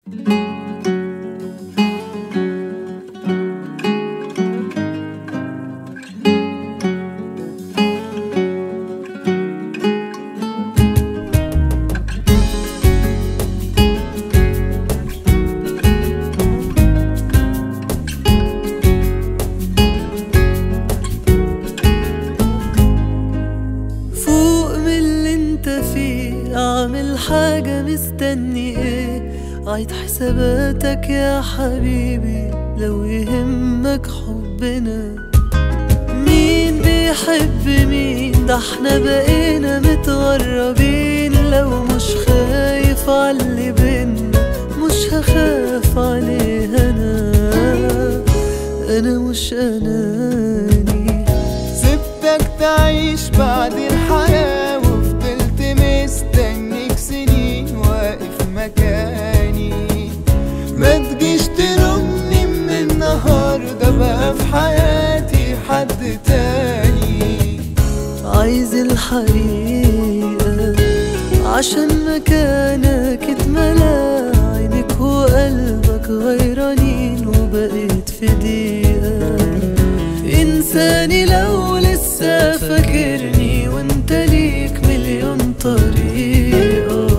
فوق من اللي انت فيه اعمل حاجة مستني ايه عيد حساباتك يا حبيبي لو يهمك حبنا مين بيحب مين ده احنا بقينا متغربين لو مش خايف عاللي بينا مش هخاف عليه انا انا مش اناني سبتك تعيش بعد الحياة وفضلت مستنيك سنين واقف مكاني ما تجيش تلومني من النهاردة بقى في حياتي حد تاني عايز الحقيقة عشان مكانك اتملى عينك وقلبك غيرانين وبقيت في دقيقة إنساني لو لسه فاكرني وانت ليك مليون طريقة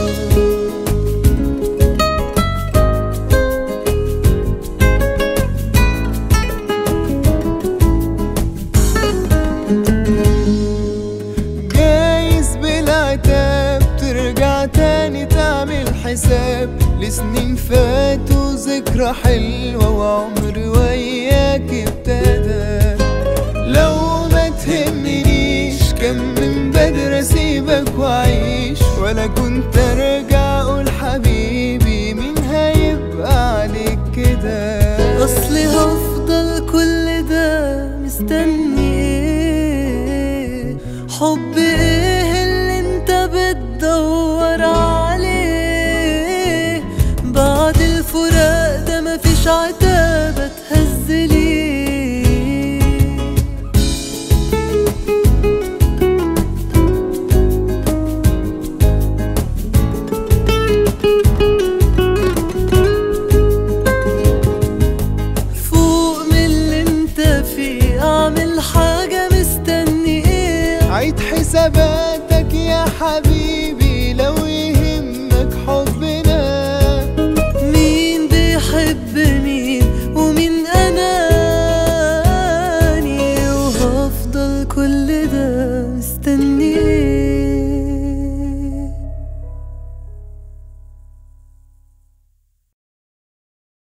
جايز بالعتاب ترجع تاني تعمل حساب لسنين فاتوا ذكرى حلوة وعمر وياك ابتدى لو ما تهمنيش كان من بدري اسيبك واعيش ولا كنت ارجع اقول حبيبي مين هيبقى عليك كده أصلي هفضل كل ده مستني ايه حب ايه اللي انت بتدور عليه بعد الفراق ده مفيش عتابة تهزلي فوق من اللي انت فيه اعمل حاجة مستني ايه عيد حساباتك يا حبيبي